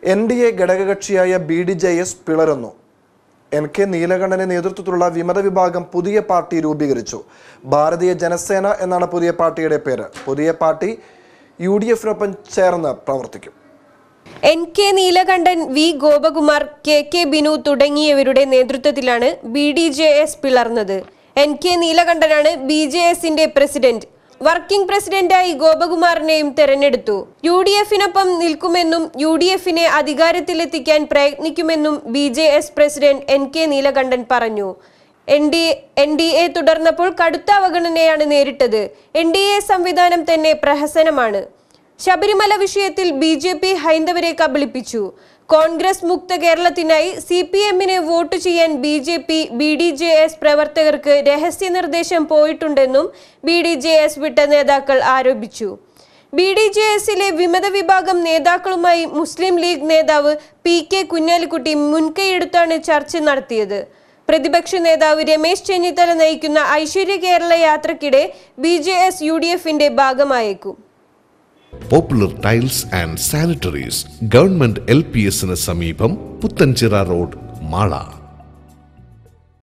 N D A ഘടകകക്ഷിയായ B D J S പിളരുന്നു N K നീലകണ്ഠന്റെ നേതൃത്വത്തിലുള്ള വിമത വിഭാഗം പുതിയ പാർട്ടി രൂപീകരിച്ചു ഭാരതീയ ജനസേന എന്നാണ് പുതിയ പാർട്ടിയുടെ പേര് പുതിയ പാർട്ടി യു ഡി എഫിനൊപ്പം ചേർന്ന് പ്രവർത്തിക്കും N K Neelakantan V Gopakumar K K Binu തുടങ്ങിയവരുടെ നേതൃത്വത്തിലാണ് ബി ഡി ജെ എസ് പിളർന്നത് എൻ കെ നീലകണ്ഠനാണ് ബി ജെ എസിന്റെ പ്രസിഡന്റ് വർക്കിംഗ് പ്രസിഡന്റായി ഗോപകുമാറിനെയും തെരഞ്ഞെടുത്തു യു ഡി എഫിനൊപ്പം നിൽക്കുമെന്നും യു ഡി എഫിനെ അധികാരത്തിലെത്തിക്കാൻ പ്രയത്നിക്കുമെന്നും B J S president N K Neelakantan പറഞ്ഞു N D N D A തുടർന്നപ്പോൾ കടുത്ത അവഗണനയാണ് നേരിട്ടത് എൻ ഡി എ സംവിധാനം തന്നെ പ്രഹസനമാണ് ശബരിമല വിഷയത്തിൽ ബി ജെ പി ഹൈന്ദവരെ കബളിപ്പിച്ചു കോൺഗ്രസ് മുക്ത കേരളത്തിനായി സി പി എമ്മിനെ വോട്ട് ചെയ്യാൻ B J P B D J S പ്രവർത്തകർക്ക് രഹസ്യ നിർദ്ദേശം പോയിട്ടുണ്ടെന്നും ബി ഡി ജെ എസ് വിട്ട നേതാക്കൾ ആരോപിച്ചു ബി ഡി ജെ എസിലെ വിമത വിഭാഗം നേതാക്കളുമായി മുസ്ലിം ലീഗ് നേതാവ് പി കെ കുഞ്ഞാലിക്കുട്ടി മുൻകൈയെടുത്താണ് ചർച്ച നടത്തിയത് പ്രതിപക്ഷ നേതാവ് രമേശ് ചെന്നിത്തല നയിക്കുന്ന ഐശ്വര്യ കേരള യാത്രക്കിടെ B J S U D എഫിന്റെ ഭാഗമായേക്കും popular tiles and sanitaries government L P എസിന് സമീപം പുത്തൻചിറ റോഡ് മാള